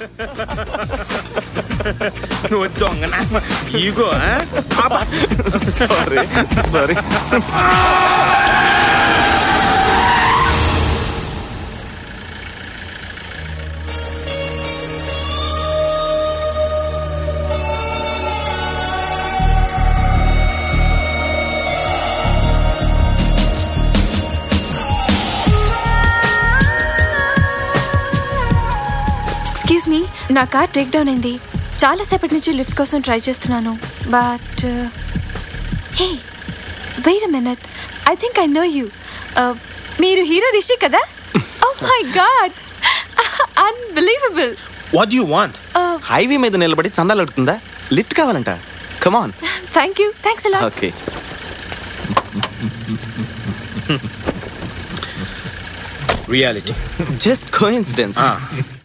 నువ్వు దొంగ ego sorry sorry excuse me నా కార్ బ్రేక్ డౌన్ అయింది చాలాసేపటి నుంచి లిఫ్ట్ కోసం ట్రై చేస్తున్నాను but hey wait minute I think I know you మీరు హీరో రిషి కదా oh my god unbelievable what you want highway మీద నిలబడి చందాలు అడుగుతుందా లిఫ్ట్ కావాలంట కమాన్ థ్యాంక్ యూ థ్యాంక్స్ అలా ఓకే రియాలిటీ జస్ట్ కోఇన్సిడెన్స్